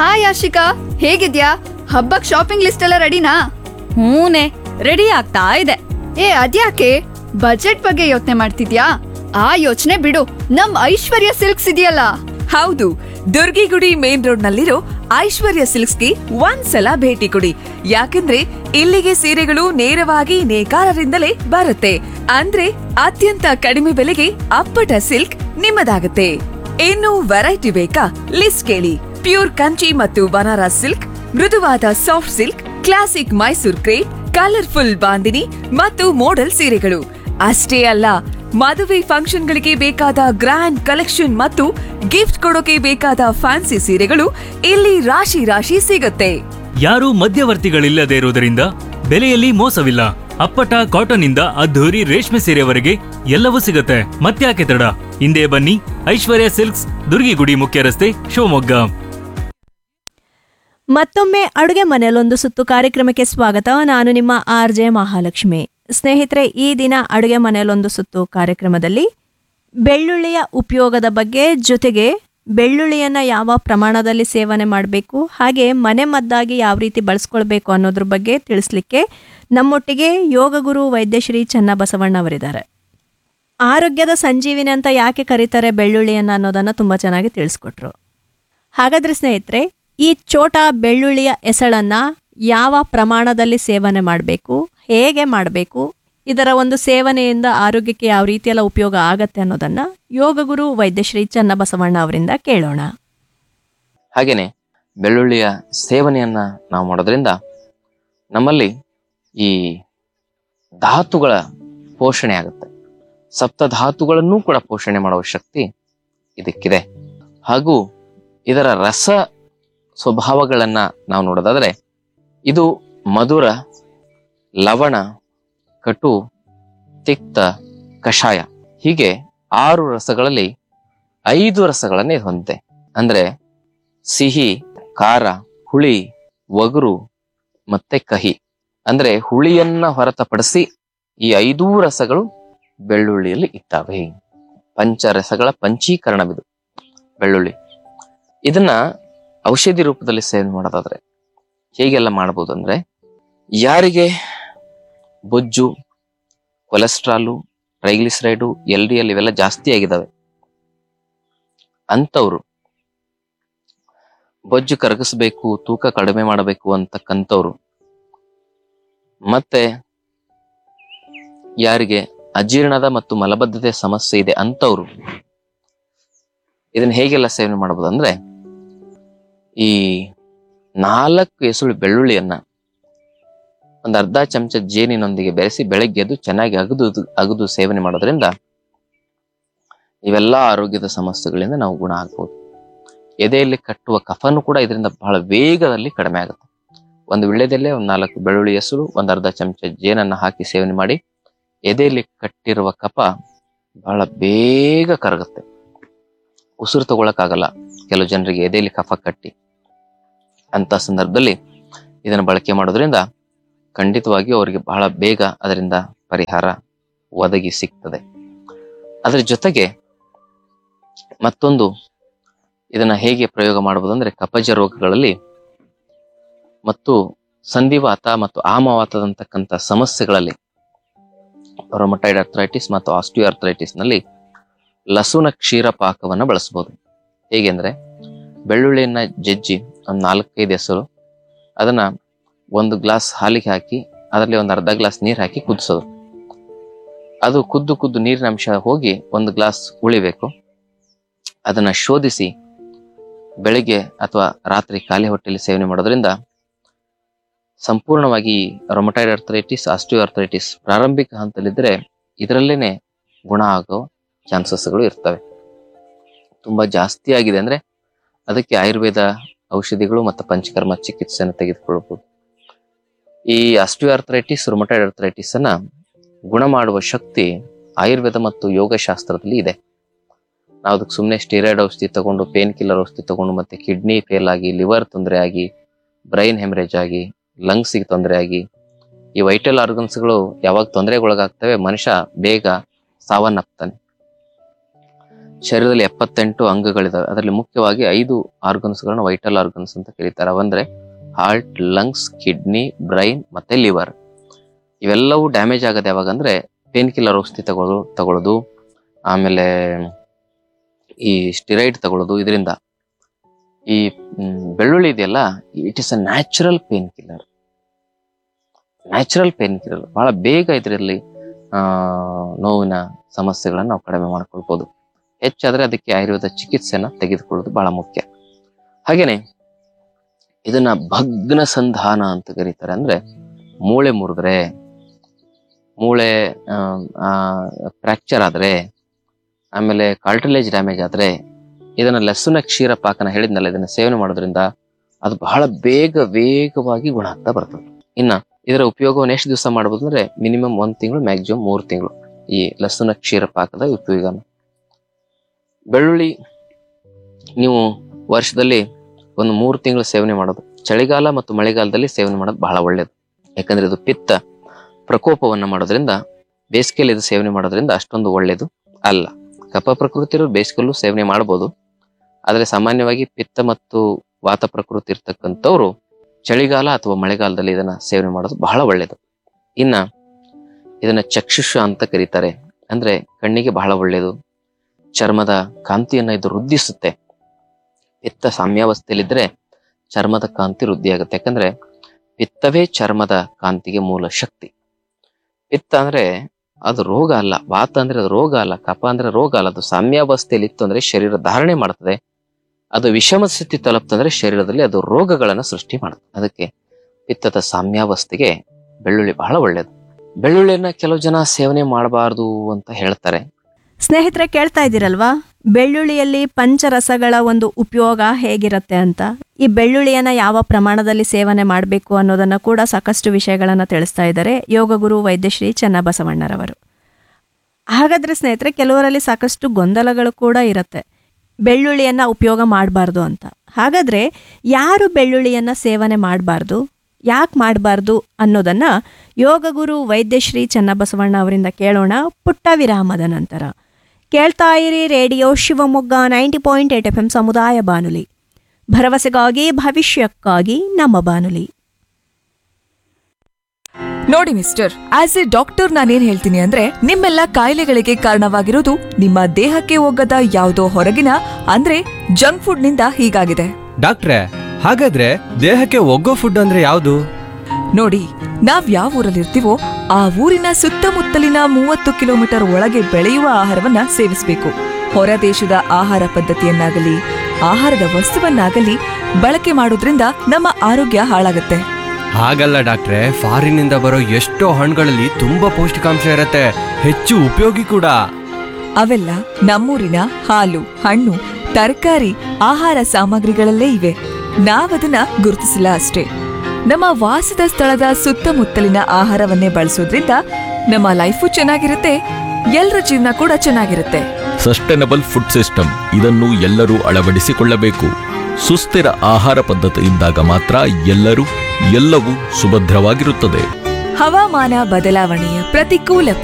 hi Ashika ಹೇಗಿದ್ಯಾ ಹಬ್ಬಕ್ shopping list ಎಲ್ಲ ರೆಡಿನಾ ಹೂನೆ ರೆಡಿ ಆಗ್ತಾ ಇದೆ ಏ ಅದ್ಯಾಕೆ ಬಜೆಟ್ ಬಗ್ಗೆ ಯೋಚನೆ ಮಾಡ್ತಿದ್ಯಾ ಆ ಯೋಚನೆ ಬಿಡು ನಮ್ ಐಶ್ವರ್ಯ ಸಿಲ್ಕ್ಸ್ ಇದೆಯಲ್ಲ ಹೌದು ದುರ್ಗಿಗುಡಿ ಮೇನ್ ರೋಡ್ ನಲ್ಲಿರೋ ಐಶ್ವರ್ಯ ಸಿಲ್ಕ್ಸ್ಗೆ ಒಂದ್ಸಲ ಭೇಟಿ ಕೊಡಿ ಯಾಕಂದ್ರೆ ಇಲ್ಲಿಗೆ ಸೀರೆಗಳು ನೇರವಾಗಿ ನೇಕಾರರಿಂದಲೇ ಬರುತ್ತೆ ಅಂದ್ರೆ ಅತ್ಯಂತ ಕಡಿಮೆ ಬೆಲೆಗೆ ಅಪ್ಪಟ ಸಿಲ್ಕ್ ನಿಮ್ಮದಾಗುತ್ತೆ ಇನ್ನು ವೆರೈಟಿ ಬೇಕಾ ಲಿಸ್ಟ್ ಕೇಳಿ ಪ್ಯೂರ್ ಕಂಚಿ ಮತ್ತು ಬನಾರಸ್ ಸಿಲ್ಕ್ ಮೃದುವಾದ soft silk classic Mysore crepe colourful bandhani ಮತ್ತು ಮೋಡಲ್ ಸೀರೆಗಳು ಅಷ್ಟೇ ಅಲ್ಲ ಮದುವೆ ಫಂಕ್ಷನ್ಗಳಿಗೆ ಬೇಕಾದ ಗ್ರ್ಯಾಂಡ್ ಕಲೆಕ್ಷನ್ ಮತ್ತು ಗಿಫ್ಟ್ ಕೊಡೋಕೆ ಬೇಕಾದ ಫ್ಯಾನ್ಸಿ ಸೀರೆಗಳು ಇಲ್ಲಿ ರಾಶಿ ರಾಶಿ ಸಿಗುತ್ತೆ ಯಾರೂ ಮಧ್ಯವರ್ತಿಗಳಿಲ್ಲದೆ ಇರುವುದರಿಂದ ಬೆಲೆಯಲ್ಲಿ ಮೋಸವಿಲ್ಲ ಅಪ್ಪಟ ಕಾಟನ್ ಇಂದ ಅದ್ಧೂರಿ ರೇಷ್ಮೆ ಸೀರೆವರೆಗೆ ಎಲ್ಲವೂ ಸಿಗುತ್ತೆ ಮತ್ತ್ಯಾಕೆ ತಡ ಹಿಂದೆ ಬನ್ನಿ ಐಶ್ವರ್ಯ ಸಿಲ್ಕ್ಸ್ ದುರ್ಗಿಗುಡಿ ಮುಖ್ಯ ರಸ್ತೆ ಶಿವಮೊಗ್ಗ ಮತ್ತೊಮ್ಮೆ ಅಡುಗೆ ಮನೆಯಲ್ಲೊಂದು ಸುತ್ತು ಕಾರ್ಯಕ್ರಮಕ್ಕೆ ಸ್ವಾಗತ ನಾನು ನಿಮ್ಮ ಆರ್ ಜೆ ಮಹಾಲಕ್ಷ್ಮಿ ಸ್ನೇಹಿತರೆ ಈ ದಿನ ಅಡುಗೆ ಮನೆಯಲ್ಲೊಂದು ಸುತ್ತು ಕಾರ್ಯಕ್ರಮದಲ್ಲಿ ಬೆಳ್ಳುಳ್ಳಿಯ ಉಪಯೋಗದ ಬಗ್ಗೆ ಜೊತೆಗೆ ಬೆಳ್ಳುಳ್ಳಿಯನ್ನ ಯಾವ ಪ್ರಮಾಣದಲ್ಲಿ ಸೇವನೆ ಮಾಡಬೇಕು ಹಾಗೆ ಮನೆ ಮದ್ದಾಗಿ ಯಾವ ರೀತಿ ಬಳಸ್ಕೊಳ್ಬೇಕು ಅನ್ನೋದ್ರ ಬಗ್ಗೆ ತಿಳಿಸ್ಲಿಕ್ಕೆ ನಮ್ಮೊಟ್ಟಿಗೆ ಯೋಗಗುರು ವೈದ್ಯಶ್ರೀ ಚನ್ನಬಸವಣ್ಣ ಅವರಿದ್ದಾರೆ ಆರೋಗ್ಯದ ಸಂಜೀವಿನಿ ಅಂತ ಯಾಕೆ ಕರೀತಾರೆ ಬೆಳ್ಳುಳ್ಳಿಯನ್ನ ಅನ್ನೋದನ್ನ ತುಂಬಾ ಚೆನ್ನಾಗಿ ತಿಳಿಸ್ಕೊಟ್ರು ಹಾಗಾದ್ರೆ ಸ್ನೇಹಿತರೆ ಈ ಚೋಟ ಬೆಳ್ಳುಳ್ಳಿಯ ಎಸಳನ್ನ ಯಾವ ಪ್ರಮಾಣದಲ್ಲಿ ಸೇವನೆ ಮಾಡಬೇಕು ಹೇಗೆ ಮಾಡಬೇಕು ಇದರ ಒಂದು ಸೇವನೆಯಿಂದ ಆರೋಗ್ಯಕ್ಕೆ ಯಾವ ರೀತಿಯೆಲ್ಲ ಉಪಯೋಗ ಆಗತ್ತೆ ಅನ್ನೋದನ್ನ ಯೋಗಗುರು ವೈದ್ಯಶ್ರೀ ಚನ್ನಬಸವಣ್ಣ ಅವರಿಂದ ಕೇಳೋಣ ಹಾಗೇನೆ ಬೆಳ್ಳುಳ್ಳಿಯ ಸೇವನೆಯನ್ನ ನಾವು ಮಾಡೋದ್ರಿಂದ ನಮ್ಮಲ್ಲಿ ಈ ಧಾತುಗಳ ಪೋಷಣೆ ಆಗುತ್ತೆ ಸಪ್ತ ಧಾತುಗಳನ್ನು ಕೂಡ ಪೋಷಣೆ ಮಾಡುವ ಶಕ್ತಿ ಇದಕ್ಕಿದೆ ಹಾಗೂ ಇದರ ರಸ ಸ್ವಭಾವಗಳನ್ನ ನಾವು ನೋಡೋದಾದ್ರೆ ಇದು ಮಧುರ ಲವಣ ಕಟು ತಿಕ್ತ ಕಷಾಯ ಹೀಗೆ ಆರು ರಸಗಳಲ್ಲಿ ಐದು ರಸಗಳನ್ನೇ ಇದು ಹೊಂದಿದೆ ಅಂದ್ರೆ ಸಿಹಿ ಖಾರ ಹುಳಿ ಒಗರು ಮತ್ತೆ ಕಹಿ ಅಂದ್ರೆ ಹುಳಿಯನ್ನ ಹೊರತುಪಡಿಸಿ ಈ ಐದೂ ರಸಗಳು ಬೆಳ್ಳುಳ್ಳಿಯಲ್ಲಿ ಇದ್ದಾವೆ ಪಂಚರಸಗಳ ಪಂಚೀಕರಣವಿದು ಬೆಳ್ಳುಳ್ಳಿ ಇದನ್ನ ಔಷಧಿ ರೂಪದಲ್ಲಿ ಸೇವನೆ ಮಾಡೋದಾದ್ರೆ ಹೇಗೆಲ್ಲ ಮಾಡಬಹುದು ಅಂದ್ರೆ ಯಾರಿಗೆ ಬೊಜ್ಜು cholesterol triglyceride L D L ಇವೆಲ್ಲ ಜಾಸ್ತಿ ಆಗಿದಾವೆ ಅಂತವ್ರು ಬೊಜ್ಜು ಕರಗಿಸ್ಬೇಕು ತೂಕ ಕಡಿಮೆ ಮಾಡಬೇಕು ಅಂತಕ್ಕಂಥವ್ರು ಮತ್ತೆ ಯಾರಿಗೆ ಅಜೀರ್ಣದ ಮತ್ತು ಮಲಬದ್ಧತೆ ಸಮಸ್ಯೆ ಇದೆ ಅಂತವ್ರು ಇದನ್ನ ಹೇಗೆಲ್ಲ ಸೇವನೆ ಮಾಡಬಹುದು ಅಂದ್ರೆ ಈ ನಾಲ್ಕು ಎಸುಳು ಬೆಳ್ಳುಳ್ಳಿಯನ್ನ ಒಂದು ಅರ್ಧ ಚಮಚ ಜೇನಿನೊಂದಿಗೆ ಬೆರೆಸಿ ಬೆಳಗ್ಗೆ ಎದ್ದು ಚೆನ್ನಾಗಿ ಅಗದು ಅಗದು ಸೇವನೆ ಮಾಡೋದ್ರಿಂದ ಇವೆಲ್ಲ ಆರೋಗ್ಯದ ಸಮಸ್ಯೆಗಳಿಂದ ನಾವು ಗುಣ ಆಗ್ಬೋದು ಎದೆಯಲ್ಲಿ ಕಟ್ಟುವ ಕಫನು ಕೂಡ ಇದರಿಂದ ಬಹಳ ವೇಗದಲ್ಲಿ ಕಡಿಮೆ ಆಗುತ್ತೆ ಒಂದು ವಿಳ್ಯದಲ್ಲೇ ಒಂದು ನಾಲ್ಕು ಬೆಳ್ಳುಳ್ಳಿ ಹೆಸರು ಒಂದು ಅರ್ಧ ಚಮಚ ಜೇನನ್ನ ಹಾಕಿ ಸೇವನೆ ಮಾಡಿ ಎದೆಯಲ್ಲಿ ಕಟ್ಟಿರುವ ಕಫ ಬಹಳ ಬೇಗ ಕರಗುತ್ತೆ ಉಸಿರು ತಗೊಳಕ್ಕಾಗಲ್ಲ ಕೆಲವು ಜನರಿಗೆ ಎದೆಯಲ್ಲಿ ಕಫ ಕಟ್ಟಿ ಅಂತ ಸಂದರ್ಭದಲ್ಲಿ ಇದನ್ನು ಬಳಕೆ ಮಾಡೋದ್ರಿಂದ ಖಂಡಿತವಾಗಿಯೂ ಅವರಿಗೆ ಬಹಳ ಬೇಗ ಅದರಿಂದ ಪರಿಹಾರ ಒದಗಿ ಸಿಗ್ತದೆ ಅದರ ಜೊತೆಗೆ ಮತ್ತೊಂದು ಇದನ್ನ ಹೇಗೆ ಪ್ರಯೋಗ ಮಾಡಬಹುದು ಅಂದ್ರೆ ಕಪಜ ರೋಗಗಳಲ್ಲಿ ಮತ್ತು ಸಂಧಿವಾತ ಮತ್ತು ಆಮವಾತದಂತಕ್ಕಂಥ ಸಮಸ್ಯೆಗಳಲ್ಲಿ ರೊಮಟೈಡ್ ಅರ್ಥ್ರೈಟಿಸ್ ಮತ್ತು ಆಸ್ಟಿಯೋ ಅರ್ಥ್ರೈಟಿಸ್ ನಲ್ಲಿ ಲಸುನ ಕ್ಷೀರ ಪಾಕವನ್ನ ಬಳಸಬಹುದು ಹೇಗೆಂದ್ರೆ ಬೆಳ್ಳುಳ್ಳಿಯನ್ನ ಜಜ್ಜಿ ಒಂದು ನಾಲ್ಕೈದು ಹೆಸರು ಅದನ್ನ ಒಂದು ಗ್ಲಾಸ್ ಹಾಲಿಗೆ ಹಾಕಿ ಅದರಲ್ಲಿ ಒಂದು ಅರ್ಧ ಗ್ಲಾಸ್ ನೀರು ಹಾಕಿ ಕುದಿಸೋದು ಅದು ಕುದ್ದು ಕುದ್ದು ನೀರಿನ ಅಂಶ ಹೋಗಿ ಒಂದು ಗ್ಲಾಸ್ ಉಳಿಬೇಕು ಅದನ್ನ ಶೋಧಿಸಿ ಬೆಳಿಗ್ಗೆ ಅಥವಾ ರಾತ್ರಿ ಖಾಲಿ ಹೊಟ್ಟೆಯಲ್ಲಿ ಸೇವನೆ ಮಾಡೋದ್ರಿಂದ ಸಂಪೂರ್ಣವಾಗಿ ರೊಮಟೈಡ್ ಅರ್ಥರೈಟಿಸ್ ಆಸ್ಟಿಯೋ ಅರ್ಥರೈಟಿಸ್ ಪ್ರಾರಂಭಿಕ ಹಂತದಲ್ಲಿದ್ದರೆ ಇದರಲ್ಲೇನೆ ಗುಣ ಆಗೋ ಚಾನ್ಸಸ್ಗಳು ಇರ್ತವೆ ತುಂಬಾ ಜಾಸ್ತಿ ಆಗಿದೆ ಅಂದ್ರೆ ಅದಕ್ಕೆ ಆಯುರ್ವೇದ ಔಷಧಿಗಳು ಮತ್ತು ಪಂಚಕರ್ಮ ಚಿಕಿತ್ಸೆಯನ್ನು ತೆಗೆದುಕೊಳ್ಳಬಹುದು ಈ ಆಸ್ಟಿಯೋ ಅರ್ಥರೈಟಿಸ್ ರೊಮಟೈಡ್ ಅರ್ಥರೈಟಿಸ್ ಅನ್ನ ಗುಣ ಮಾಡುವ ಶಕ್ತಿ ಆಯುರ್ವೇದ ಮತ್ತು ಯೋಗಶಾಸ್ತ್ರದಲ್ಲಿ ಇದೆ ನಾವು ಅದಕ್ಕೆ ಸುಮ್ಮನೆ ಸ್ಟೀರಾಯ್ಡ್ ಔಷಧಿ ತಗೊಂಡು ಪೇನ್ ಕಿಲ್ಲರ್ ಔಷಧಿ ತಗೊಂಡು ಮತ್ತೆ ಕಿಡ್ನಿ ಫೇಲ್ ಆಗಿ ಲಿವರ್ ತೊಂದರೆ ಆಗಿ ಬ್ರೈನ್ ಹೆಮರೇಜ್ ಆಗಿ ಲಂಗ್ಸಿಗೆ ತೊಂದರೆ ಆಗಿ ಈ ವೈಟಲ್ ಆರ್ಗನ್ಸ್ಗಳು ಯಾವಾಗ ತೊಂದರೆಗೊಳಗಾಗ್ತವೆ ಮನುಷ್ಯ ಬೇಗ ಸಾವನ್ನಪ್ತಾನೆ ಶರೀರದಲ್ಲಿ ಎಪ್ಪತ್ತೆಂಟು ಅಂಗಗಳಿದಾವೆ ಅದರಲ್ಲಿ ಮುಖ್ಯವಾಗಿ ಐದು ಆರ್ಗನ್ಸ್ಗಳನ್ನ ವೈಟಲ್ ಆರ್ಗನ್ಸ್ ಅಂತ ಕರೀತಾರೆ ಅವಂದ್ರೆ ಹಾರ್ಟ್ ಲಂಗ್ಸ್ ಕಿಡ್ನಿ ಬ್ರೈನ್ ಮತ್ತೆ ಲಿವರ್ ಇವೆಲ್ಲವೂ ಡ್ಯಾಮೇಜ್ ಆಗೋದು ಯಾವಾಗ ಅಂದ್ರೆ ಪೇನ್ ಕಿಲ್ಲರ್ ಔಷಧಿ ತಗೊಳ್ಳೋದು ತಗೊಳ್ಳೋದು ಆಮೇಲೆ ಈ ಸ್ಟಿರೈಡ್ ತಗೊಳ್ಳೋದು ಇದರಿಂದ ಈ ಮ್, ಬೆಳ್ಳುಳ್ಳಿ ಇದೆಯಲ್ಲ it is a natural painkiller natural painkiller ಬಹಳ ಬೇಗ ಇದರಲ್ಲಿ ಆ ನೋವಿನ ಸಮಸ್ಯೆಗಳನ್ನ ನಾವು ಕಡಿಮೆ ಮಾಡ್ಕೊಳ್ಬಹುದು ಹೆಚ್ಚಾದ್ರೆ ಅದಕ್ಕೆ ಆಯುರ್ವೇದ ಚಿಕಿತ್ಸೆನ ತೆಗೆದುಕೊಳ್ಳೋದು ಬಹಳ ಮುಖ್ಯ ಹಾಗೇನೆ ಇದನ್ನ ಭಗ್ನ ಸಂಧಾನ ಅಂತ ಕರೀತಾರೆ ಅಂದ್ರೆ ಮೂಳೆ ಮುರಿದ್ರೆ ಮೂಳೆ ಫ್ರಾಕ್ಚರ್ ಆದ್ರೆ ಆಮೇಲೆ ಕಾರ್ಟಿಲೇಜ್ ಡ್ಯಾಮೇಜ್ ಆದ್ರೆ ಇದನ್ನ ಲಸುನ ಕ್ಷೀರ ಪಾಕನ ಹೇಳಿದ್ನಲ್ಲ ಇದನ್ನ ಸೇವನೆ ಮಾಡೋದ್ರಿಂದ ಅದು ಬಹಳ ಬೇಗ ವೇಗವಾಗಿ ಗುಣ ಆಗ್ತಾ ಬರ್ತದೆ ಇನ್ನ ಇದರ ಉಪಯೋಗವನ್ನು ಎಷ್ಟು ದಿವಸ ಮಾಡಬಹುದು ಅಂದ್ರೆ ಮಿನಿಮಮ್ ಒಂದ್ ತಿಂಗಳು ಮ್ಯಾಕ್ಸಿಮಮ್ ಮೂರು ತಿಂಗಳು ಈ ಲಸುನ ಕ್ಷೀರ ಪಾಕದ ಉಪಯೋಗನ ಬೆಳ್ಳುಳ್ಳಿ ನೀವು ವರ್ಷದಲ್ಲಿ ಒಂದು ಮೂರು ತಿಂಗಳು ಸೇವನೆ ಮಾಡೋದು ಚಳಿಗಾಲ ಮತ್ತು ಮಳೆಗಾಲದಲ್ಲಿ ಸೇವನೆ ಮಾಡೋದು ಬಹಳ ಒಳ್ಳೇದು ಯಾಕಂದ್ರೆ ಇದು ಪಿತ್ತ ಪ್ರಕೋಪವನ್ನ ಮಾಡೋದ್ರಿಂದ ಬೇಸಿಗೆಯಲ್ಲಿ ಇದು ಸೇವನೆ ಮಾಡೋದ್ರಿಂದ ಅಷ್ಟೊಂದು ಒಳ್ಳೇದು ಅಲ್ಲ ಕಫ ಪ್ರಕೃತಿ ಇರೋ ಬೇಸಿಗೆಲ್ಲೂ ಸೇವನೆ ಮಾಡಬಹುದು ಆದ್ರೆ ಸಾಮಾನ್ಯವಾಗಿ ಪಿತ್ತ ಮತ್ತು ವಾತ ಪ್ರಕೃತಿ ಇರ್ತಕ್ಕಂಥವ್ರು ಚಳಿಗಾಲ ಅಥವಾ ಮಳೆಗಾಲದಲ್ಲಿ ಇದನ್ನ ಸೇವನೆ ಮಾಡೋದು ಬಹಳ ಒಳ್ಳೇದು ಇನ್ನ ಇದನ್ನ ಚಕ್ಷುಷ ಅಂತ ಕರೀತಾರೆ ಅಂದ್ರೆ ಕಣ್ಣಿಗೆ ಬಹಳ ಒಳ್ಳೇದು ಚರ್ಮದ ಕಾಂತಿಯನ್ನ ಇದು ವೃದ್ಧಿಸುತ್ತೆ ಪಿತ್ತ ಸಾಮ್ಯಾವಸ್ಥೆಯಲ್ಲಿದ್ರೆ ಚರ್ಮದ ಕಾಂತಿ ವೃದ್ಧಿಯಾಗುತ್ತೆ ಯಾಕಂದ್ರೆ ಪಿತ್ತವೇ ಚರ್ಮದ ಕಾಂತಿಗೆ ಮೂಲ ಶಕ್ತಿ ಪಿತ್ತ ಅಂದ್ರೆ ಅದು ರೋಗ ಅಲ್ಲ ವಾತ ಅಂದ್ರೆ ಅದು ರೋಗ ಅಲ್ಲ ಕಫ ಅಂದ್ರೆ ರೋಗ ಅಲ್ಲ ಅದು ಸಾಮ್ಯಾವಸ್ಥೆಯಲ್ಲಿ ಇತ್ತು ಅಂದ್ರೆ ಶರೀರ ಧಾರಣೆ ಮಾಡ್ತದೆ ಅದು ವಿಷಮ ಸ್ಥಿತಿ ತಲುಪ್ತಂದ್ರೆ ಶರೀರದಲ್ಲಿ ಅದು ರೋಗಗಳನ್ನ ಸೃಷ್ಟಿ ಮಾಡುತ್ತೆ ಅದಕ್ಕೆ ಪಿತ್ತದ ಸಾಮ್ಯಾವಸ್ಥೆಗೆ ಬೆಳ್ಳುಳ್ಳಿ ಬಹಳ ಒಳ್ಳೇದು ಬೆಳ್ಳುಳ್ಳಿಯನ್ನ ಕೆಲವು ಜನ ಸೇವನೆ ಮಾಡಬಾರ್ದು ಅಂತ ಹೇಳ್ತಾರೆ ಸ್ನೇಹಿತರೆ ಕೇಳ್ತಾ ಇದ್ದೀರಲ್ವಾ ಬೆಳ್ಳುಳ್ಳಿಯಲ್ಲಿ ಪಂಚರಸಗಳ ಒಂದು ಉಪಯೋಗ ಹೇಗಿರುತ್ತೆ ಅಂತ ಈ ಬೆಳ್ಳುಳ್ಳಿಯನ್ನ ಯಾವ ಪ್ರಮಾಣದಲ್ಲಿ ಸೇವನೆ ಮಾಡಬೇಕು ಅನ್ನೋದನ್ನ ಕೂಡ ಸಾಕಷ್ಟು ವಿಷಯಗಳನ್ನ ತಿಳಿಸ್ತಾ ಇದ್ದಾರೆ ಯೋಗಗುರು ವೈದ್ಯಶ್ರೀ ಚನ್ನಬಸವಣ್ಣರವರು ಹಾಗಾದ್ರೆ ಸ್ನೇಹಿತರೆ ಕೆಲವರಲ್ಲಿ ಸಾಕಷ್ಟು ಗೊಂದಲಗಳು ಕೂಡ ಇರುತ್ತೆ ಬೆಳ್ಳುಳ್ಳಿಯನ್ನ ಉಪಯೋಗ ಮಾಡಬಾರ್ದು ಅಂತ ಹಾಗಾದ್ರೆ ಯಾರು ಬೆಳ್ಳುಳ್ಳಿಯನ್ನ ಸೇವನೆ ಮಾಡಬಾರ್ದು ಯಾಕೆ ಮಾಡಬಾರ್ದು ಅನ್ನೋದನ್ನ ಯೋಗಗುರು ವೈದ್ಯಶ್ರೀ ಚನ್ನಬಸವಣ್ಣ ಅವರಿಂದ ಕೇಳೋಣ ಪುಟ್ಟ ವಿರಾಮದ ನಂತರ ಕೇಳ್ತಾ ಇರಿ radio Shivamogga ninety point eight FM ಎಂ ಸಮುದಾಯ ಬಾನುಲಿ ಭರವಸೆಗಾಗಿ ಭವಿಷ್ಯಕ್ಕಾಗಿ ನಮ್ಮ ಬಾನುಲಿ ನೋಡಿ ಮಿಸ್ಟರ್ ಆಸ್ ಎ ಡಾಕ್ಟರ್ ನಾನೇನ್ ಹೇಳ್ತೀನಿ ಅಂದ್ರೆ ನಿಮ್ಮೆಲ್ಲ ಕಾಯಿಲೆಗಳಿಗೆ ಕಾರಣವಾಗಿರೋದು ನಿಮ್ಮ ದೇಹಕ್ಕೆ ಹೋಗದ ಯಾವುದೋ ಹೊರಗಿನ ಅಂದ್ರೆ ಜಂಕ್ ಫುಡ್ ನಿಂದ ಹೀಗಾಗಿದೆ ಡಾಕ್ಟ್ರೆ ಹಾಗಾದ್ರೆ ದೇಹಕ್ಕೆ ಒಗ್ಗೋ ಫುಡ್ ಅಂದ್ರೆ ಯಾವುದು ನೋಡಿ ನಾವ್ ಯಾವ ಊರಲ್ಲಿರ್ತೀವೋ ಆ ಊರಿನ ಸುತ್ತಮುತ್ತಲಿನ ಮೂವತ್ತು ಕಿಲೋಮೀಟರ್ ಒಳಗೆ ಬೆಳೆಯುವ ಆಹಾರವನ್ನ ಸೇವಿಸಬೇಕು ಹೊರ ದೇಶದ ಆಹಾರ ಪದ್ಧತಿಯನ್ನಾಗಲಿ ಆಹಾರದ ವಸ್ತುವನ್ನಾಗಲಿ ಬಳಕೆ ಮಾಡೋದ್ರಿಂದ ನಮ್ಮ ಆರೋಗ್ಯ ಹಾಳಾಗುತ್ತೆ ಹಾಗಲ್ಲ ಡಾಕ್ಟ್ರೆ ಫಾರಿನಿಂದ ಬರೋ ಎಷ್ಟೋ ಹಣ್ಣುಗಳಲ್ಲಿ ತುಂಬಾ ಪೌಷ್ಟಿಕಾಂಶ ಇರತ್ತೆ ಹೆಚ್ಚು ಉಪಯೋಗಿ ಕೂಡ ಅವೆಲ್ಲ ನಮ್ಮೂರಿನ ಹಾಲು ಹಣ್ಣು ತರಕಾರಿ ಆಹಾರ ಸಾಮಗ್ರಿಗಳಲ್ಲೇ ಇವೆ ನಾವದನ್ನ ಗುರುತಿಸಿಲ್ಲ ಅಷ್ಟೇ ನಮ್ಮ ವಾಸದ ಸ್ಥಳದ ಸುತ್ತಮುತ್ತಲಿನ ಆಹಾರವನ್ನೇ ಬಳಸೋದ್ರಿಂದ ನಮ್ಮ ಲೈಫು ಚೆನ್ನಾಗಿರುತ್ತೆ ಎಲ್ಲರ ಜೀವನ ಕೂಡ ಚೆನ್ನಾಗಿರುತ್ತೆ ಸಸ್ಟೈನಬಲ್ ಫುಡ್ ಸಿಸ್ಟಮ್ ಇದನ್ನು ಎಲ್ಲರೂ ಅಳವಡಿಸಿಕೊಳ್ಳಬೇಕು ಸುಸ್ಥಿರ ಆಹಾರ ಪದ್ಧತಿ ಇದ್ದಾಗ ಮಾತ್ರ ಎಲ್ಲರೂ ಎಲ್ಲವೂ ಸುಭದ್ರವಾಗಿರುತ್ತದೆ ಹವಾಮಾನ ಬದಲಾವಣೆಯ ಪ್ರತಿಕೂಲ